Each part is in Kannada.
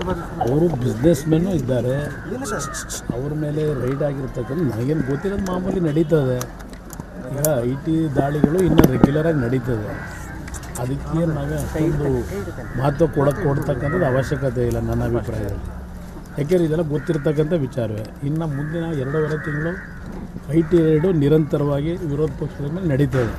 ಅವರು ಬಿಸ್ನೆಸ್ ಮೆನ್ನು ಇದ್ದಾರೆ ಅವ್ರ ಮೇಲೆ ರೈಡ್ ಆಗಿರ್ತಕ್ಕಂಥ ನನಗೇನು ಗೊತ್ತಿರೋದು ಮಾಮೂಲಿ ನಡೀತದೆ ಈಗ ಐ ಟಿ ದಾಳಿಗಳು ಇನ್ನೂ ರೆಗ್ಯುಲರಾಗಿ ನಡೀತದೆ ಅದಕ್ಕೆ ನಾವು ಅಷ್ಟೊಂದು ಮಹತ್ವ ಕೊಡೋಕ್ಕೆ ಕೊಡ್ತಕ್ಕಂಥದ್ದು ಅವಶ್ಯಕತೆ ಇಲ್ಲ ನನ್ನ ಅಭಿಪ್ರಾಯದಲ್ಲಿ ಯಾಕೆಂದರೆ ಇದೆಲ್ಲ ಗೊತ್ತಿರ್ತಕ್ಕಂಥ ವಿಚಾರವೇ ಇನ್ನು ಮುಂದಿನ ಎರಡೂವರೆ ತಿಂಗಳು ಐ ಟಿ ರೈಡು ನಿರಂತರವಾಗಿ ವಿರೋಧ ಪಕ್ಷದ ಮೇಲೆ ನಡೀತದೆ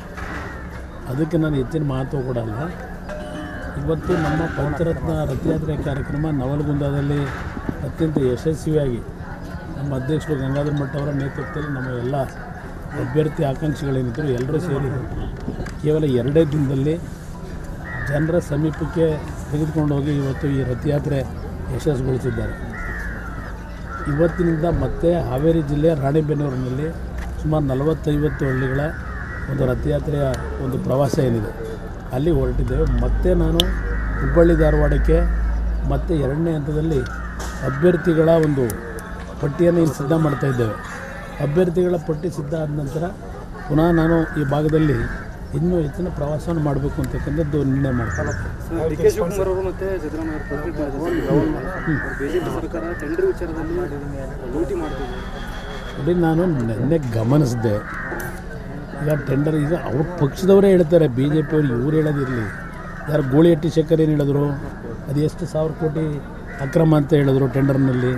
ಅದಕ್ಕೆ ನಾನು ಹೆಚ್ಚಿನ ಮಹತ್ವ ಕೊಡಲ್ಲ ಇವತ್ತು ನಮ್ಮ ಪಂಚರತ್ನ ರಥಯಾತ್ರೆ ಕಾರ್ಯಕ್ರಮ ನವಲಗುಂದದಲ್ಲಿ ಅತ್ಯಂತ ಯಶಸ್ವಿಯಾಗಿ ನಮ್ಮ ಅಧ್ಯಕ್ಷರು ಗಂಗಾಧರ ಮಠ ಅವರ ನೇತೃತ್ವದಲ್ಲಿ ನಮ್ಮ ಎಲ್ಲ ಅಭ್ಯರ್ಥಿ ಆಕಾಂಕ್ಷಿಗಳೇನಿದ್ದರು ಎಲ್ಲರೂ ಸೇರಿ ಕೇವಲ ಎರಡೇ ದಿನದಲ್ಲಿ ಜನರ ಸಮೀಪಕ್ಕೆ ತೆಗೆದುಕೊಂಡು ಹೋಗಿ ಇವತ್ತು ಈ ರಥಯಾತ್ರೆ ಯಶಸ್ಸುಗೊಳಿಸಿದ್ದಾರೆ ಇವತ್ತಿನಿಂದ ಮತ್ತೆ ಹಾವೇರಿ ಜಿಲ್ಲೆಯ ರಾಣೆಬೆನ್ನೂರಿನಲ್ಲಿ ಸುಮಾರು ನಲವತ್ತೈವತ್ತು ಹಳ್ಳಿಗಳ ಒಂದು ರಥಯಾತ್ರೆಯ ಒಂದು ಪ್ರವಾಸ ಏನಿದೆ ಅಲ್ಲಿ ಹೊರಟಿದ್ದೇವೆ ಮತ್ತೆ ನಾನು ಹುಬ್ಬಳ್ಳಿ ಧಾರವಾಡಕ್ಕೆ ಮತ್ತೆ ಎರಡನೇ ಹಂತದಲ್ಲಿ ಅಭ್ಯರ್ಥಿಗಳ ಒಂದು ಪಟ್ಟಿಯನ್ನು ಇಲ್ಲಿ ಸಿದ್ಧ ಮಾಡ್ತಾ ಇದ್ದೇವೆ ಅಭ್ಯರ್ಥಿಗಳ ಪಟ್ಟಿ ಸಿದ್ಧ ಆದ ನಂತರ ಪುನಃ ನಾನು ಈ ಭಾಗದಲ್ಲಿ ಇನ್ನೂ ಹೆಚ್ಚಿನ ಪ್ರವಾಸವನ್ನು ಮಾಡಬೇಕು ಅಂತಕ್ಕಂಥದ್ದು ನಿರ್ಣಯ ಮಾಡ್ತಾರೆ ಡಿ ಕೆ ಶಿವಕುಮಾರ್ ಅವರು ಮತ್ತೆ ಸಿದ್ದರಾಮಯ್ಯ ಅವರು ಪ್ರೆಸಿಡೆಂಟ್ ಮಾಡಿದ್ರು ಬಿಜೆಪಿ ಸರ್ಕಾರ ಟೆಂಡರ್ ವಿಚಾರದಲ್ಲಿ ಲೂಟಿ ಮಾಡ್ತಿದೆ ನೋಡಿ ನಾನು ನಿನ್ನೆ ಗಮನಿಸಿದೆ ಈಗ ಟೆಂಡರ್ ಈಗ ಅವ್ರ ಪಕ್ಷದವರೇ ಹೇಳ್ತಾರೆ ಬಿ ಜೆ ಪಿಯವರು ಇವ್ರು ಹೇಳೋದಿರಲಿ ಯಾರು ಗೋಳಿಹಟ್ಟಿ ಶೇಖರ್ ಏನು ಹೇಳಿದ್ರು ಅದು ಎಷ್ಟು ಸಾವಿರ ಕೋಟಿ ಅಕ್ರಮ ಅಂತ ಹೇಳಿದ್ರು ಟೆಂಡರ್ನಲ್ಲಿ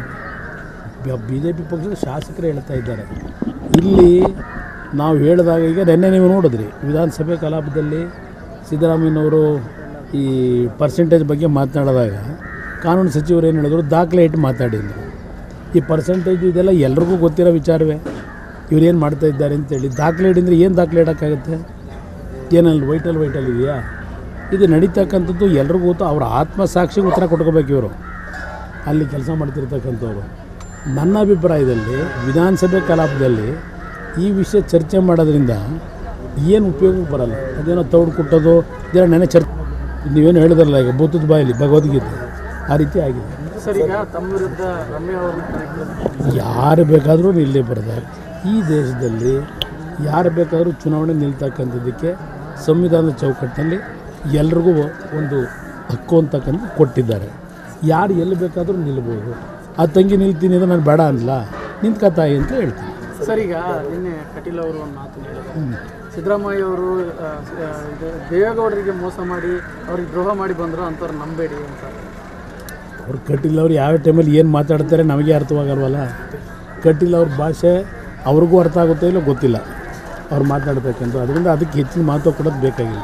ಬಿ ಜೆ ಪಿ ಪಕ್ಷದ ಶಾಸಕರೇ ಹೇಳ್ತಾ ಇದ್ದಾರೆ ಇಲ್ಲಿ ನಾವು ಹೇಳಿದಾಗ ಈಗ ನಿನ್ನೆ ನೀವು ನೋಡಿದ್ರಿ ವಿಧಾನಸಭೆ ಕಲಾಪದಲ್ಲಿ ಸಿದ್ದರಾಮಯ್ಯನವರು ಈ ಪರ್ಸೆಂಟೇಜ್ ಬಗ್ಗೆ ಮಾತನಾಡಿದಾಗ ಕಾನೂನು ಸಚಿವರು ಏನು ಹೇಳಿದ್ರು ದಾಖಲೆ ಇಟ್ಟು ಮಾತಾಡಿದ್ರು ಈ ಪರ್ಸೆಂಟೇಜ್ ಇದೆಲ್ಲ ಎಲ್ರಿಗೂ ಗೊತ್ತಿರೋ ವಿಚಾರವೇ ಇವ್ರು ಏನು ಮಾಡ್ತಾ ಇದ್ದಾರೆ ಅಂತೇಳಿ ದಾಖಲೆ ಇಡಿದ್ರೆ ಏನು ದಾಖಲೆ ಇಡೋಕ್ಕಾಗುತ್ತೆ ಏನಲ್ಲಿ ವೈಟಲ್ ವೈಟಲ್ ಇದೆಯಾ ಇದು ನಡೀತಕ್ಕಂಥದ್ದು ಎಲ್ರಿಗೂ ಗೊತ್ತು ಅವ್ರ ಆತ್ಮಸಾಕ್ಷಿಗೆ ಉತ್ತರ ಕೊಟ್ಕೋಬೇಕು ಇವರು ಅಲ್ಲಿ ಕೆಲಸ ಮಾಡ್ತಿರ್ತಕ್ಕಂಥವ್ರು ನನ್ನ ಅಭಿಪ್ರಾಯದಲ್ಲಿ ವಿಧಾನಸಭೆ ಕಲಾಪದಲ್ಲಿ ಈ ವಿಷಯ ಚರ್ಚೆ ಮಾಡೋದ್ರಿಂದ ಏನು ಉಪಯೋಗ ಬರಲ್ಲ ಅದೇನೋ ತೌಡು ಕುಟ್ಟೋದು ಇದೆಲ್ಲ ನೆನೆ ಚರ್ಚೆ ನೀವೇನು ಹೇಳಿದ್ರಲ್ಲ ಈಗ ಬೂತದ ಬಾಯಲ್ಲಿ ಭಗವದ್ಗೀತೆ ಆ ರೀತಿ ಆಗಿದೆ ಸರ್ ಈಗ ತಮ್ಮ ವಿರುದ್ಧ ರಮ್ಯಾ ಅವ್ರನ್ನ ಯಾರು ಬೇಕಾದರೂ ನಿಲ್ಲೇ ಬರ್ತಾರೆ ಈ ದೇಶದಲ್ಲಿ ಯಾರು ಬೇಕಾದರೂ ಚುನಾವಣೆ ನಿಲ್ತಕ್ಕಂಥದ್ದಕ್ಕೆ ಸಂವಿಧಾನದ ಚೌಕಟ್ಟಿನಲ್ಲಿ ಎಲ್ರಿಗೂ ಒಂದು ಹಕ್ಕು ಅಂತಕ್ಕಂಥ ಕೊಟ್ಟಿದ್ದಾರೆ ಯಾರು ಎಲ್ಲಿ ಬೇಕಾದರೂ ನಿಲ್ಬೋದು ಆ ತಂಗಿ ನಿಲ್ತೀನಿ ಅಂದರೆ ನಾನು ಬೇಡ ಅನ್ನಲ್ಲ ನಿಂತ್ಕತಾಯಿ ಅಂತ ಹೇಳ್ತೀನಿ ಸರ್ ಈಗ ನಿನ್ನೆ ಕಟೀಲ್ ಅವರು ಒಂದು ಮಾತು ಹೇಳಿದ್ರು ಸಿದ್ದರಾಮಯ್ಯ ಅವರು ಆ, ಆ, ಇದು ದೇವೇಗೌಡರಿಗೆ ಮೋಸ ಮಾಡಿ ಅವ್ರಿಗೆ ದ್ರೋಹ ಮಾಡಿ ಬಂದರು ಅಂಥವ್ರು ನಂಬೇಡಿ ಅಂತ ಅವ್ರು ಕಟ್ಟಿಲ್ಲ ಅವ್ರು ಯಾವ ಟೈಮಲ್ಲಿ ಏನು ಮಾತಾಡ್ತಾರೆ ನಮಗೆ ಅರ್ಥವಾಗಲ್ವಲ್ಲ ಕಟ್ಟಿಲ್ಲ ಅವ್ರ ಭಾಷೆ ಅವ್ರಿಗೂ ಅರ್ಥ ಆಗುತ್ತೋ ಇಲ್ಲೋ ಗೊತ್ತಿಲ್ಲ ಅವ್ರು ಮಾತಾಡ್ತಕ್ಕಂಥ ಅದರಿಂದ ಅದಕ್ಕೆ ಹೆಚ್ಚಿನ ಮಾತು ಕೊಡೋದು ಬೇಕಾಗಿಲ್ಲ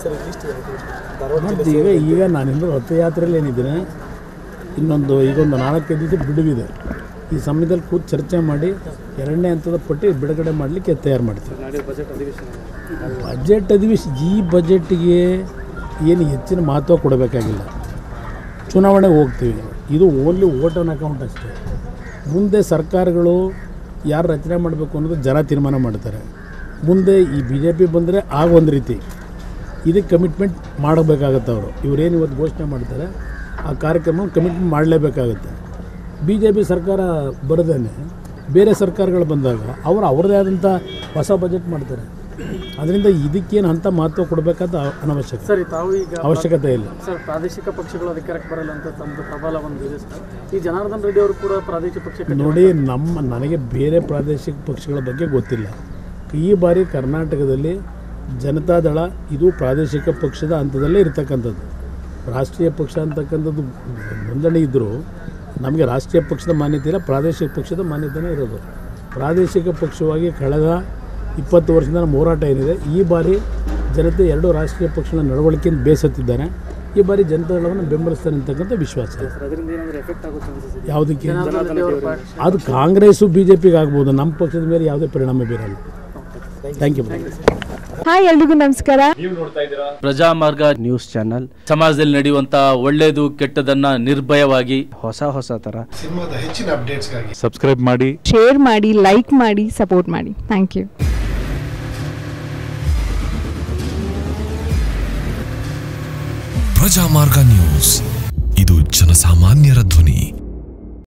ಮತ್ತು ಈಗ ಈಗ ನಾನಿಂದು ರಥಯಾತ್ರೆಯಲ್ಲಿ ಏನಿದ್ದೀನಿ ಇನ್ನೊಂದು ಈಗ ಒಂದು ನಾಲ್ಕೈದು ದಿವಸ ಬಿಡುವಿದೆ ಈ ಸಮಯದಲ್ಲಿ ಕೂತು ಚರ್ಚೆ ಮಾಡಿ ಎರಡನೇ ಹಂತದ ಪಟ್ಟಿ ಬಿಡುಗಡೆ ಮಾಡಲಿಕ್ಕೆ ತಯಾರು ಮಾಡ್ತೀವಿ ನಾಳೆ ಬಜೆಟ್ ಅಧಿವೇಶನ ಬಜೆಟ್ ಅಧಿವೇಶನ ಈ ಬಜೆಟ್ಗೆ ಏನು ಹೆಚ್ಚಿನ ಮಹತ್ವ ಕೊಡಬೇಕಾಗಿಲ್ಲ ಚುನಾವಣೆಗೆ ಹೋಗ್ತೀವಿ ಇದು ಓನ್ಲಿ ವೋಟ್ ಆನ್ ಅಕೌಂಟ್ ಅಷ್ಟೇ ಮುಂದೆ ಸರ್ಕಾರಗಳು ಯಾರು ರಚನೆ ಮಾಡಬೇಕು ಅನ್ನೋದು ಜನ ತೀರ್ಮಾನ ಮಾಡ್ತಾರೆ ಮುಂದೆ ಈ ಬಿ ಜೆ ಪಿ ಬಂದರೆ ಆಗ ಒಂದು ರೀತಿ ಇದಕ್ಕೆ ಕಮಿಟ್ಮೆಂಟ್ ಮಾಡಬೇಕಾಗತ್ತೆ ಅವರು ಇವರೇನು ಇವತ್ತು ಘೋಷಣೆ ಮಾಡ್ತಾರೆ ಆ ಕಾರ್ಯಕ್ರಮ ಕಮಿಟ್ಮೆಂಟ್ ಮಾಡಲೇಬೇಕಾಗುತ್ತೆ ಬಿ ಜೆ ಪಿ ಸರ್ಕಾರ ಬರದೇನೆ ಬೇರೆ ಸರ್ಕಾರಗಳು ಬಂದಾಗ ಅವರು ಅವ್ರದ್ದೇ ಆದಂಥ ಹೊಸ ಬಜೆಟ್ ಮಾಡ್ತಾರೆ ಅದರಿಂದ ಇದಕ್ಕೇನು ಅಂಥ ಮಹತ್ವ ಕೊಡಬೇಕಾದ ಅನವಶ್ಯಕ ಸರ್ ತಾವು ಈಗ ಅವಶ್ಯಕತೆ ಇಲ್ಲ ಸರ್ ಪ್ರಾದೇಶಿಕ ಪಕ್ಷಗಳು ಅಧಿಕಾರಕ್ಕೆ ಬರಲ್ಲ ಅಂತ ತಮ್ಮದು ಪ್ರಬಲ ಒಂದು ಇದೆ ಸರ್ ಈ ಜನಾರ್ದನ್ ರೆಡ್ಡಿ ಅವರು ಕೂಡ ಪ್ರಾದೇಶಿಕ ಪಕ್ಷಕ್ಕೆ ನೋಡಿ ನಮ್ಮ ನನಗೆ ಬೇರೆ ಪ್ರಾದೇಶಿಕ ಪಕ್ಷಗಳ ಬಗ್ಗೆ ಗೊತ್ತಿಲ್ಲ ಈ ಬಾರಿ ಕರ್ನಾಟಕದಲ್ಲಿ ಜನತಾದಳ ಇದು ಪ್ರಾದೇಶಿಕ ಪಕ್ಷದ ಹಂತದಲ್ಲೇ ಇರತಕ್ಕಂಥದ್ದು ರಾಷ್ಟ್ರೀಯ ಪಕ್ಷ ಅಂತಕ್ಕಂಥದ್ದು ನೋಂದಣಿ ಇದ್ದರೂ ನಮಗೆ ರಾಷ್ಟ್ರೀಯ ಪಕ್ಷದ ಮಾನ್ಯತೆ ಇಲ್ಲ ಪ್ರಾದೇಶಿಕ ಪಕ್ಷದ ಮಾನ್ಯತೆನೇ ಇರೋದು ಪ್ರಾದೇಶಿಕ ಪಕ್ಷವಾಗಿ ಕಳೆದ ಇಪ್ಪತ್ತು ವರ್ಷದಿಂದ ನಮ್ಮ ಹೋರಾಟ ಏನಿದೆ ಈ ಬಾರಿ ಜನತೆ ಎರಡು ರಾಷ್ಟ್ರೀಯ ಪಕ್ಷಗಳ ನಡವಳಿಕೆಯಿಂದ ಬೇಸತ್ತಿದ್ದಾರೆ ಈ ಬಾರಿ ಜನತಾದಳವನ್ನು ಬೆಂಬಲಿಸ್ತಾರೆ ಅಂತಕ್ಕಂಥ ವಿಶ್ವಾಸ ಇದೆ. ಅದರಿಂದ ಏನಾದರೂ ಎಫೆಕ್ಟ್ ಆಗುತ್ತೆ ಅನ್ಸುತ್ತೆ ಯಾವುದಕ್ಕೆ ಜನಾರ್ದನ್ ರೆಡ್ಡಿ ಅವರ ಪಾರ್ಟಿ ಅದು ಕಾಂಗ್ರೆಸ್ಸು ಬಿ ಜೆ ಪಿಗೆ ಆಗ್ಬೋದು ನಮ್ಮ ಪಕ್ಷದ ಮೇಲೆ ಯಾವುದೇ ಪರಿಣಾಮ ಬೀರಲ್ಲ ಥ್ಯಾಂಕ್ ಯು ಹಾಯ್ ಎಲ್ರಿಗೂ ನಮಸ್ಕಾರ ಪ್ರಜಾಮಾರ್ಗ ನ್ಯೂಸ್ ಚಾನಲ್ ಸಮಾಜದಲ್ಲಿ ನಡೆಯುವಂತ ಒಳ್ಳೇದು ಕೆಟ್ಟದನ್ನ ನಿರ್ಭಯವಾಗಿ ಹೊಸ ಹೊಸ ತರ ಸಿನಿಮಾದ ಹೆಚ್ಚಿನ ಅಪ್ಡೇಟ್ಸ್ಗಾಗಿ ಸಬ್ಸ್ಕ್ರೈಬ್ ಮಾಡಿ ಶೇರ್ ಮಾಡಿ ಲೈಕ್ ಮಾಡಿ ಸಪೋರ್ಟ್ ಮಾಡಿ ಥ್ಯಾಂಕ್ ಯು ಪ್ರಜಾಮಾರ್ಗ ನ್ಯೂಸ್ ಇದು ಜನಸಾಮಾನ್ಯರ ಧ್ವನಿ